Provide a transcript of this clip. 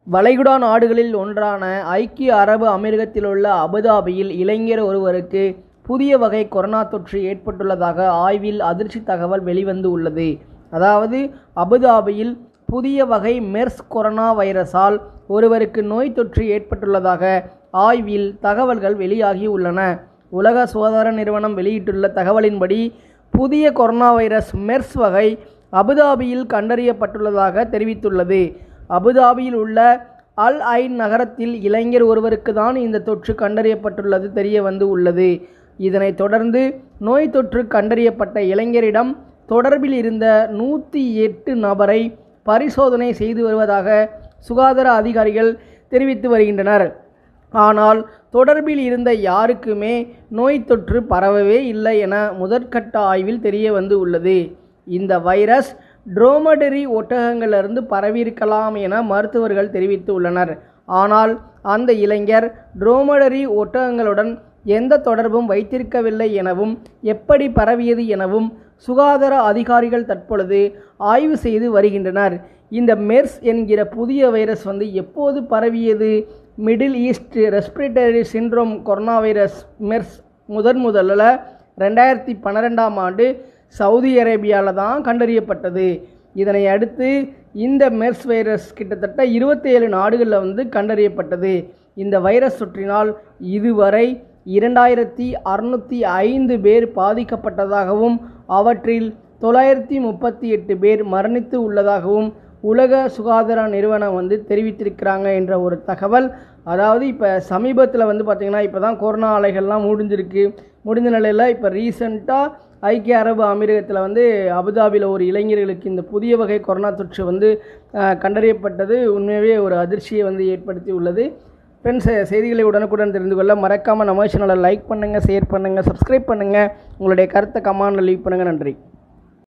வளைகுடா நாடுகளில் ஒன்றான ஐக்கிய அரபு அமீரகத்திலுள்ள அபுதாபியில் இளைஞர் ஒருவருக்கு புதிய வகை கொரோனா தொற்று ஏற்பட்டுள்ளதாக ஆய்வில் அதிர்ச்சி தகவல் வெளிவந்து உள்ளது அதாவது அபுதாபியில் புதிய வகை மெர்ஸ் கொரோனா வைரஸால் ஒருவருக்கு நோய் தொற்று ஏற்பட்டுள்ளதாக ஆய்வில் தகவல்கள் வெளியாகி உள்ளன உலக சுகாதார நிறுவனம் வெளியிட்டுள்ள தகவலின்படி புதிய கொரோனா வைரஸ் மெர்ஸ் வகை அபுதாபியில் கண்டறியப்பட்டுள்ளதாக தெரிவித்துள்ளது அபுதாபியில் உள்ள அல் ஐன் நகரத்தில் இளைஞர் ஒருவருக்கு தான் இந்த தொற்று கண்டறியப்பட்டுள்ளது தெரிய வந்து உள்ளது இதனைத் தொடர்ந்து நோய் தொற்று கண்டறியப்பட்ட இளைஞரிடம் தொடர்பில் இருந்த நூற்றி எட்டு நபரை பரிசோதனை செய்து வருவதாக சுகாதார அதிகாரிகள் தெரிவித்து வருகின்றனர் ஆனால் தொடர்பில் இருந்த யாருக்குமே நோய் தொற்று பரவவே இல்லை என முதற்கட்ட ஆய்வில் தெரிய வந்து உள்ளது இந்த வைரஸ் ட்ரோமடரி ஒட்டகங்களிலிருந்து பரவியிருக்கலாம் என மருத்துவர்கள் தெரிவித்து உள்ளனர் ஆனால் அந்த இளைஞர் ட்ரோமடரி ஒட்டகங்களுடன் எந்த தொடர்பும் வைத்திருக்கவில்லை எனவும் எப்படி பரவியது எனவும் சுகாதார அதிகாரிகள் தற்பொழுது ஆய்வு செய்து வருகின்றனர் இந்த மெர்ஸ் என்கிற புதிய வைரஸ் வந்து எப்போது பரவியது Middle East respiratory syndrome corona virus MERS முதன் முதல்ல ரெண்டாயிரத்தி பன்னிரெண்டாம் ஆண்டு சவுதி அரேபியாவில் தான் கண்டறியப்பட்டது இதனை அடுத்து இந்த மெர்ஸ் வைரஸ் கிட்டத்தட்ட இருபத்தேழு நாடுகளில் வந்து கண்டறியப்பட்டது இந்த வைரஸ் தொற்றினால் இதுவரை இரண்டாயிரத்தி அறுநூற்றி ஐந்து பேர் பாதிக்கப்பட்டதாகவும் அவற்றில் தொள்ளாயிரத்தி முப்பத்தி எட்டு பேர் மரணித்து உள்ளதாகவும் உலக சுகாதார நிறுவனம் வந்து தெரிவித்திருக்கிறாங்க என்ற ஒரு தகவல் அதாவது இப்போ சமீபத்தில் வந்து பார்த்திங்கன்னா இப்போ தான் கொரோனா அலைகள்லாம் முடிஞ்சிருக்கு முடிஞ்ச நிலையில் இப்போ ரீசண்டாக ஐக்கிய அரபு அமீரகத்தில் வந்து அபுதாபியில் ஒரு இளைஞர்களுக்கு இந்த புதிய வகை கொரோனா தொற்று வந்து அஹ், கண்டறியப்பட்டது உண்மையாகவே ஒரு அதிர்ச்சியை வந்து ஏற்படுத்தி உள்ளது ஃப்ரெண்ட்ஸ் செய்திகளை உடனுக்குடன் தெரிந்து கொள்ள மறக்காமல் நம்ம சேனலை லைக் பண்ணுங்கள் ஷேர் பண்ணுங்கள் சப்ஸ்கிரைப் பண்ணுங்கள் உங்களுடைய கருத்தை கமெண்டில் லீவ் பண்ணுங்கள் நன்றி